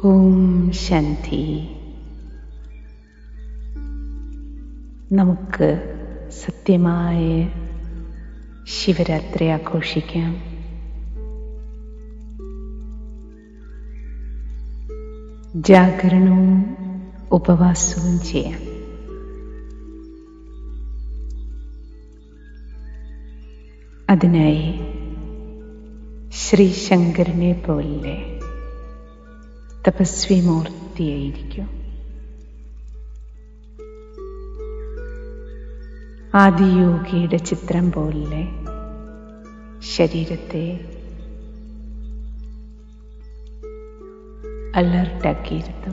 ഓം ശാന്തി നമുക്ക് സത്യമായ ശിവരാത്രി ആഘോഷിക്കാം ജാഗരണവും ഉപവാസവും ചെയ്യാം അതിനായി ശ്രീശങ്കരനെ പോലെ തപസ്വി മൂർത്തിയായിരിക്കും ആദിയോഗിയുടെ ചിത്രം പോലെ ശരീരത്തെ അലർട്ടാക്കിയിരുന്നു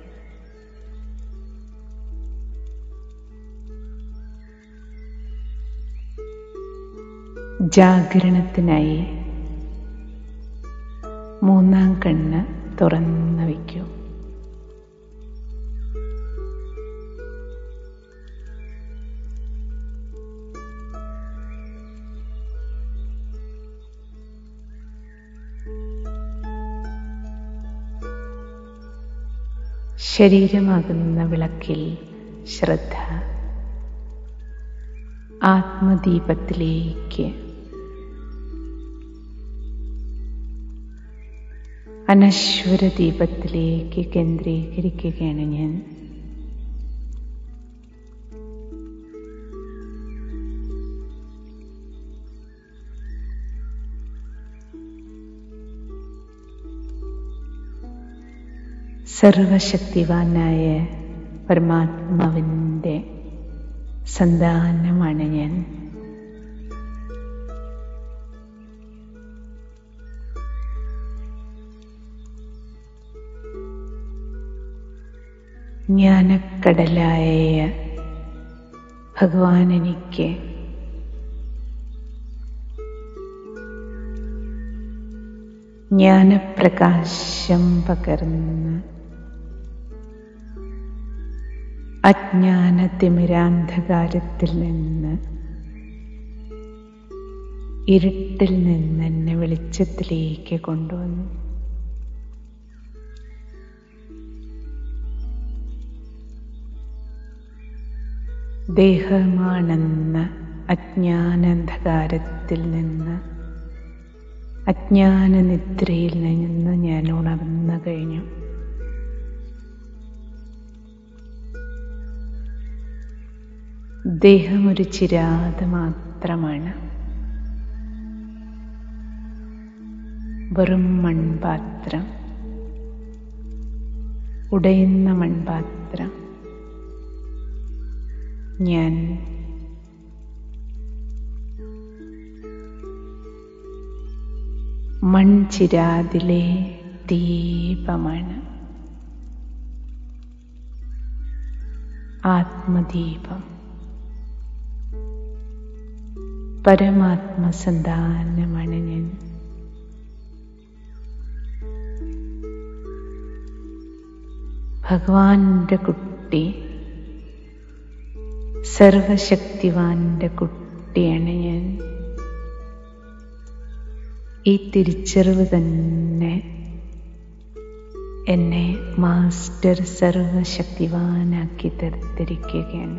ജാഗരണത്തിനായി മൂന്നാം കണ്ണ് തുറന്നു വയ്ക്കൂ ശരീരമാകുന്ന വിളക്കിൽ ശ്രദ്ധ ആത്മദീപത്തിലേക്ക് അനശ്വര ദീപത്തിലേക്ക് കേന്ദ്രീകരിക്കുകയാണ് ഞാൻ സർവശക്തിവാനായ പരമാത്മാവിൻ്റെ സന്താനമാണ് ഞാൻ ജ്ഞാനക്കടലായ ഭഗവാൻ എനിക്ക് ജ്ഞാനപ്രകാശം പകർന്ന് അജ്ഞാനത്തിമിരാന്ധകാരത്തിൽ നിന്ന് ഇരുട്ടിൽ നിന്ന് എന്നെ വെളിച്ചത്തിലേക്ക് കൊണ്ടുവന്നു ദേഹമാണെന്ന അജ്ഞാനാന്ധകാരത്തിൽ നിന്ന് അജ്ഞാനനിദ്രയിൽ നിന്ന് ഞാൻ ഉണർന്നു കഴിഞ്ഞു ദേഹം ഒരു ചിരാത മാത്രമാണ് വെറും മൺപാത്രം ഉടയുന്ന മൺപാത്രം ഞാൻ മൺചിരാതിലെ ദീപമാണ് ആത്മദീപം പരമാത്മസന്താനമാണ് ഞാൻ ഭഗവാന്റെ കുട്ടി സർവശക്തിവാന്റെ കുട്ടിയാണ് ഞാൻ ഈ തിരിച്ചറിവ് തന്നെ എന്നെ മാസ്റ്റർ സർവശക്തിവാനാക്കി തീർത്തിരിക്കുകയാണ്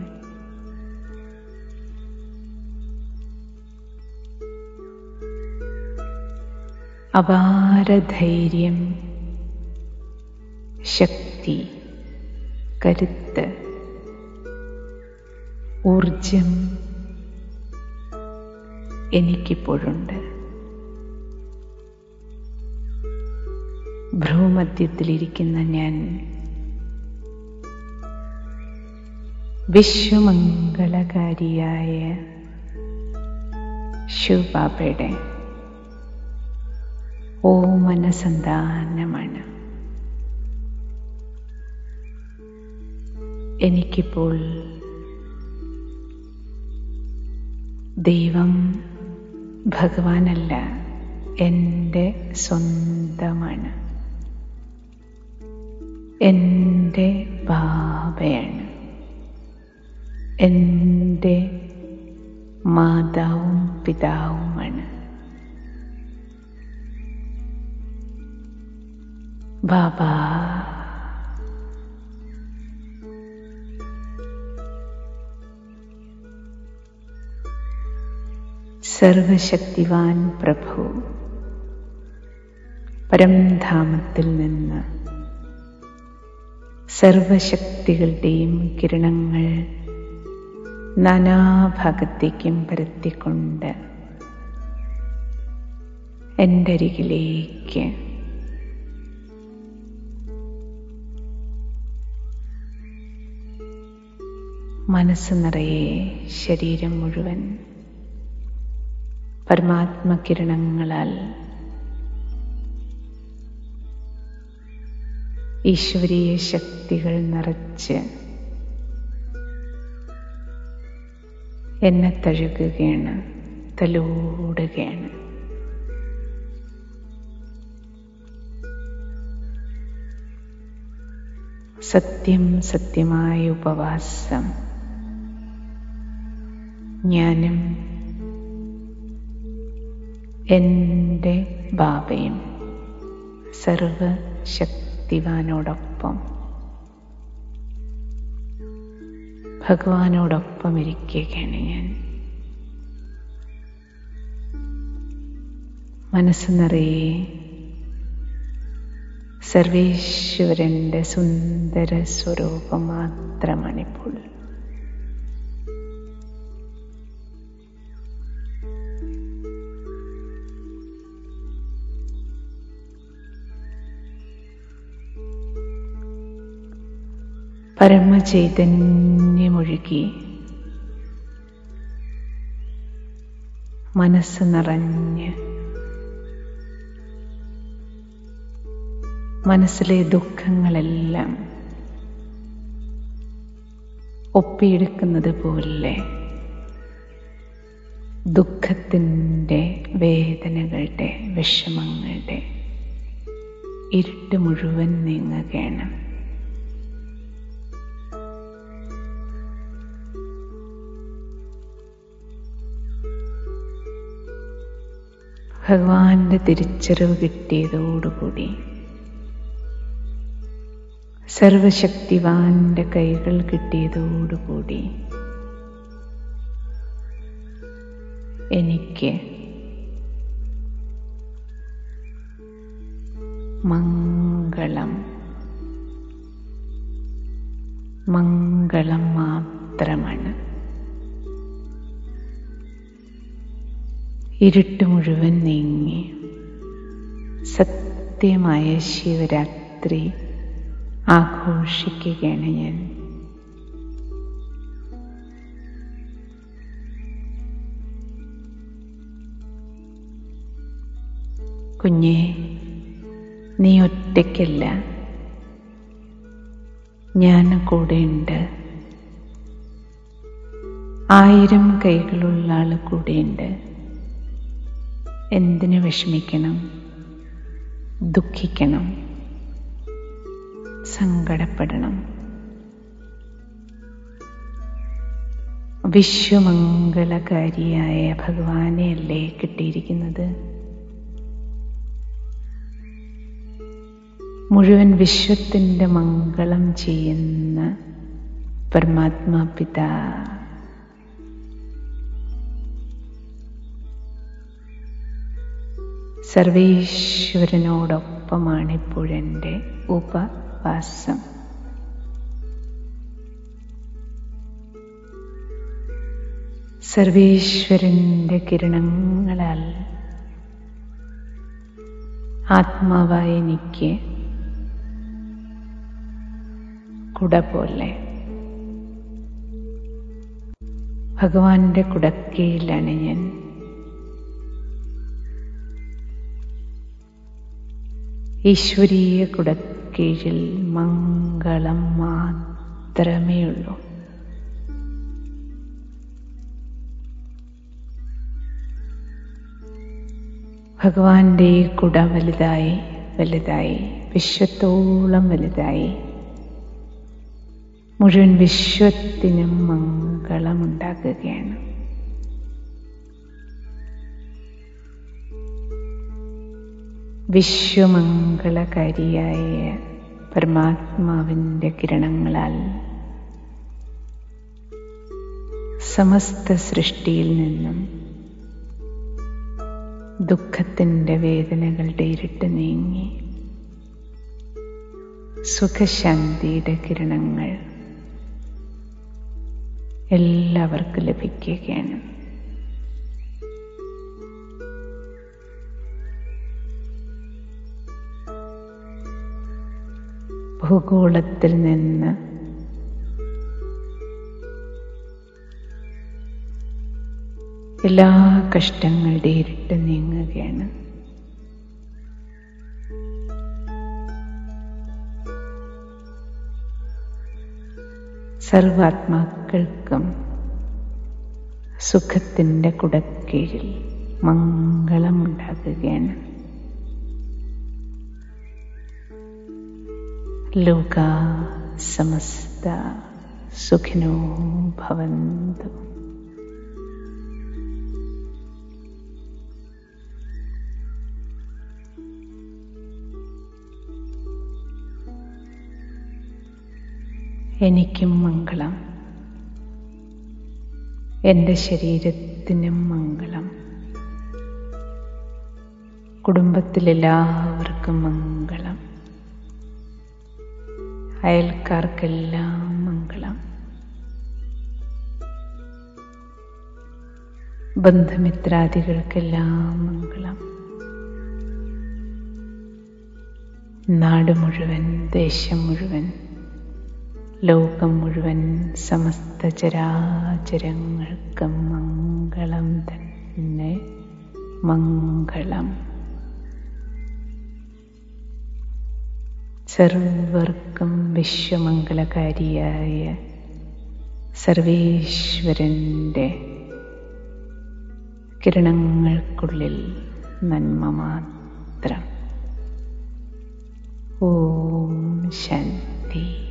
അപാരധൈര്യം ശക്തി കരുത്ത് ഊർജം എനിക്കിപ്പോഴുണ്ട് ഭ്രൂമധ്യത്തിലിരിക്കുന്ന ഞാൻ വിശ്വമംഗളകാരിയായ ശിവബാബയുടെ ഓമനസന്താനമാണ് എനിക്കിപ്പോൾ ദൈവം ഭഗവാനല്ല എൻ്റെ സ്വന്തമാണ് എൻ്റെ ബാബയാണ് എൻ്റെ മാതാവും പിതാവുമാണ് ബാബാ സർവശക്തിവാൻ പ്രഭു പരംധാമത്തിൽ നിന്ന് സർവശക്തികളുടെയും കിരണങ്ങൾ നാനാഭാഗത്തേക്കും പരത്തിക്കൊണ്ട് എൻ്റെ അരികിലേക്ക് മനസ്സ് നിറയെ ശരീരം മുഴുവൻ പരമാത്മകിരണങ്ങളാൽ ഈശ്വരീയ ശക്തികൾ നിറച്ച് എന്നെ തഴുകുകയാണ് തലോടുകയാണ് സത്യം സത്യമായ ഉപവാസം ഞാനും എൻ്റെ ബാബയും സർവശക്തിവാനോടൊപ്പം ഭഗവാനോടൊപ്പം ഇരിക്കുകയാണ് ഞാൻ മനസ്സ് നിറയെ സർവേശ്വരൻ്റെ സുന്ദര സ്വരൂപം മാത്രമാണിപ്പോൾ പരമചൈതന്യമൊഴുകി മനസ്സ് നിറഞ്ഞ് മനസ്സിലെ ദുഃഖങ്ങളെല്ലാം ഒപ്പിയെടുക്കുന്നത് പോലെ ദുഃഖത്തിൻ്റെ വേദനകളുടെ വിഷമങ്ങളുടെ ഇരുട്ട് മുഴുവൻ നീങ്ങുകയാണ് ഭഗവാന്റെ തിരിച്ചറിവ് കിട്ടിയതോടുകൂടി സർവശക്തിവാന്റെ കൈകൾ കിട്ടിയതോടുകൂടി എനിക്ക് മംഗളം മംഗളം മാത്രമാണ് ഇരുട്ട് മുഴുവൻ നീങ്ങി സത്യമായ ശിവരാത്രി ആഘോഷിക്കുകയാണ് ഞാൻ കുഞ്ഞെ നീ ഒറ്റയ്ക്കല്ല ഞാൻ കൂടെയുണ്ട് ആയിരം കൈകളുള്ള ആൾ കൂടെയുണ്ട് എന്തിനു വിഷമിക്കണം ദുഃഖിക്കണം സങ്കടപ്പെടണം വിശ്വമംഗളകാരിയായ ഭഗവാനെയല്ലേ കിട്ടിയിരിക്കുന്നത് മുഴുവൻ വിശ്വത്തിൻ്റെ മംഗളം ചെയ്യുന്ന പരമാത്മാ പിതാ സർവേശ്വരനോടൊപ്പമാണിപ്പോഴെൻ്റെ ഉപവാസം സർവേശ്വരൻ്റെ കിരണങ്ങളാൽ ആത്മാവായ എനിക്ക് കുട പോലെ ഭഗവാന്റെ കുടക്കീഴിലാണ് ഞാൻ ഈശ്വരീയ കുടക്കീഴിൽ മംഗളം മാത്രമേ ഉള്ളൂ ഭഗവാന്റെ ഈ കുട വലുതായി വലുതായി വിശ്വത്തോളം വലുതായി മുഴുവൻ വിശ്വത്തിനും മംഗളമുണ്ടാക്കുകയാണ് വിശ്വമംഗളകാരിയായ പരമാത്മാവിൻ്റെ കിരണങ്ങളാൽ സമസ്ത സൃഷ്ടിയിൽ നിന്നും ദുഃഖത്തിൻ്റെ വേദനകളുടെ ഇരുട്ട് നീങ്ങി സുഖശാന്തിയുടെ കിരണങ്ങൾ എല്ലാവർക്കും ലഭിക്കുകയാണ് ഭൂഗോളത്തിൽ നിന്ന് എല്ലാ കഷ്ടങ്ങളുടെ ഇരുട്ട് നീങ്ങുകയാണ് സർവാത്മാക്കൾക്കും സുഖത്തിൻ്റെ കുടക്കീഴിൽ മംഗളമുണ്ടാകുകയാണ് ലോക സമസ്ത സുഖിനോ ഭവന്തു എനിക്കും മംഗളം എൻ്റെ ശരീരത്തിനും മംഗളം കുടുംബത്തിലെല്ലാവർക്കും മംഗളം അയൽക്കാർക്കെല്ലാം മംഗളം ബന്ധുമിത്രാദികൾക്കെല്ലാം മംഗളം നാട് മുഴുവൻ ദേശം മുഴുവൻ ലോകം മുഴുവൻ സമസ്ത ചരാചരങ്ങൾക്കും മംഗളം തന്നെ മംഗളം സർവർക്കും വിശ്വമംഗളകാരിയായ സർവേശ്വരൻ്റെ കിരണങ്ങൾക്കുള്ളിൽ നന്മ മാത്രം ഓം ശാന്തി